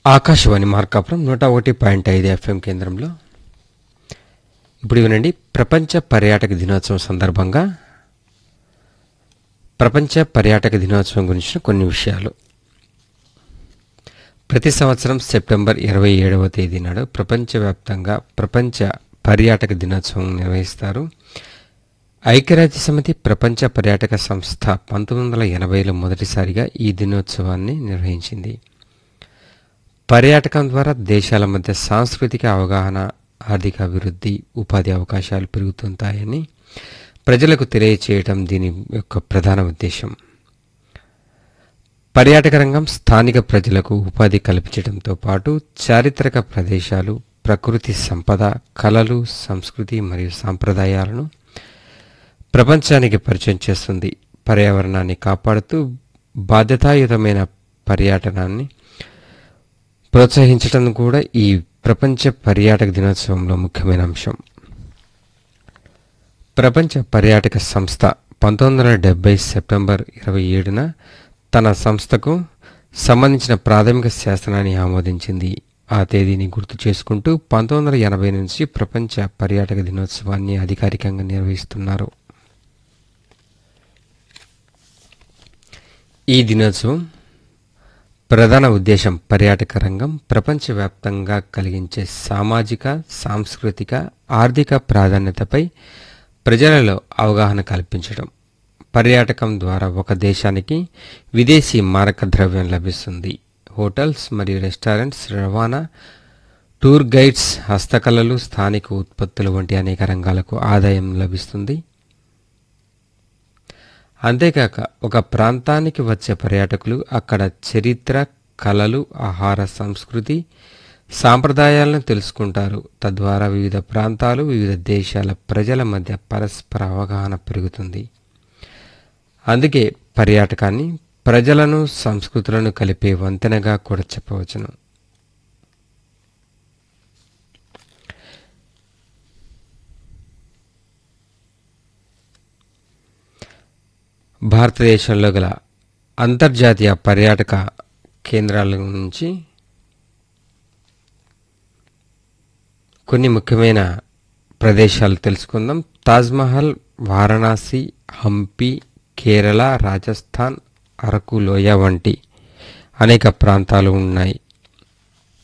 ఆకాశవాణి మార్కాపురం నూట ఒకటి పాయింట్ ఐదు ఎఫ్ఎం కేంద్రంలో ఇప్పుడు వినండి ప్రపంచ పర్యాటక దినోత్సవం సందర్భంగా ప్రపంచ పర్యాటక దినోత్సవం గురించిన కొన్ని విషయాలు ప్రతి సంవత్సరం సెప్టెంబర్ ఇరవై ఏడవ తేదీ నాడు ప్రపంచవ్యాప్తంగా ప్రపంచ పర్యాటక దినోత్సవం నిర్వహిస్తారు ఐక్యరాజ్య సమితి ప్రపంచ పర్యాటక సంస్థ పంతొమ్మిది వందల ఎనభైలో మొదటిసారిగా ఈ దినోత్సవాన్ని నిర్వహించింది పర్యాటకం ద్వారా దేశాల మధ్య సాంస్కృతిక అవగాహన ఆర్థిక అభివృద్ధి ఉపాధి అవకాశాలు పెరుగుతుంటాయని ప్రజలకు తెలియచేయటం దీని యొక్క ప్రధాన ఉద్దేశం పర్యాటక రంగం స్థానిక ప్రజలకు ఉపాధి కల్పించడంతో పాటు చారిత్రక ప్రదేశాలు ప్రకృతి సంపద కళలు సంస్కృతి మరియు సాంప్రదాయాలను ప్రపంచానికి పరిచయం చేస్తుంది పర్యావరణాన్ని కాపాడుతూ బాధ్యతాయుతమైన పర్యాటనాన్ని ప్రోత్సహించడం కూడా ఈ ప్రపంచ పర్యాటక దినోత్సవంలో ముఖ్యమైన అంశం ప్రపంచ పర్యాటక సంస్థ పంతొమ్మిది వందల డెబ్బై సెప్టెంబర్ ఇరవై ఏడున తన సంస్థకు సంబంధించిన ప్రాథమిక శాసనాన్ని ఆమోదించింది ఆ తేదీని గుర్తు చేసుకుంటూ పంతొమ్మిది వందల ఎనభై నుంచి ప్రపంచ పర్యాటక దినోత్సవాన్ని అధికారికంగా నిర్వహిస్తున్నారు ఈ దినోత్సవం ప్రధాన ఉద్దేశం పర్యాటక రంగం ప్రపంచవ్యాప్తంగా కలిగించే సామాజిక సాంస్కృతిక ఆర్థిక ప్రాధాన్యతపై ప్రజలలో అవగాహన కల్పించడం పర్యాటకం ద్వారా ఒక దేశానికి విదేశీ మారక ద్రవ్యం లభిస్తుంది హోటల్స్ మరియు రెస్టారెంట్స్ రవాణా టూర్ గైడ్స్ హస్తకళలు స్థానిక ఉత్పత్తులు వంటి అనేక రంగాలకు ఆదాయం లభిస్తుంది అంతేకాక ఒక ప్రాంతానికి వచ్చే పర్యాటకులు అక్కడ చరిత్ర కళలు ఆహార సంస్కృతి సాంప్రదాయాలను తెలుసుకుంటారు తద్వారా వివిధ ప్రాంతాలు వివిధ దేశాల ప్రజల మధ్య పరస్పర అవగాహన పెరుగుతుంది అందుకే పర్యాటకాన్ని ప్రజలను సంస్కృతులను కలిపే వంతెనగా కూడా చెప్పవచ్చును భారతదేశంలో గల అంతర్జాతీయ పర్యాటక కేంద్రాల నుంచి కొన్ని ముఖ్యమైన ప్రదేశాలు తెలుసుకుందాం తాజ్మహల్ వారణాసి హంపి కేరళ రాజస్థాన్ అరకు లోయ వంటి అనేక ప్రాంతాలు ఉన్నాయి